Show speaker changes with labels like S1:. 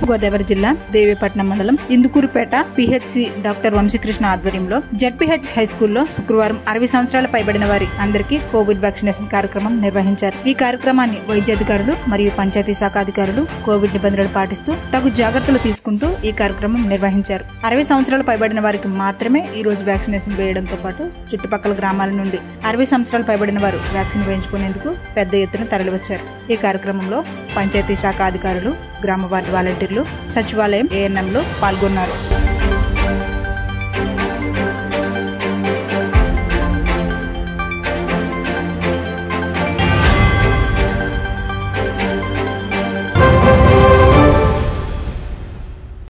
S1: గోదావరి జిల్లా దేవీపట్నం మండలం Indukurpet PHC doctor Vamsikrishna ఆధ్వర్యంలో జడ్పీహెచ్ హై స్కూల్లో శుక్రవారం అరవై సంవత్సరాల పైబడిన వారి అందరికీ కోవిడ్ వ్యాక్సినేషన్ కార్యక్రమం నిర్వహించారు ఈ కార్యక్రమాన్ని వైద్యాధికారులు మరియు పంచాయతీ శాఖ అధికారులు కోవిడ్ నిబంధనలు పాటిస్తూ తగు జాగ్రత్తలు తీసుకుంటూ ఈ కార్యక్రమం నిర్వహించారు అరవై సంవత్సరాలు పైబడిన వారికి మాత్రమే ఈ రోజు వ్యాక్సినేషన్ వేయడంతో పాటు చుట్టుపక్కల గ్రామాల నుండి అరవై సంవత్సరాలు పైబడిన వారు వ్యాక్సిన్ వేయించుకునేందుకు పెద్ద ఎత్తున తరలివచ్చారు ఈ కార్యక్రమంలో పంచాయతీ శాఖ అధికారులు గ్రామ వార్డు వాలంటీర్లు సచివాలయం ఏఎన్ఎంలు పాల్గొన్నారు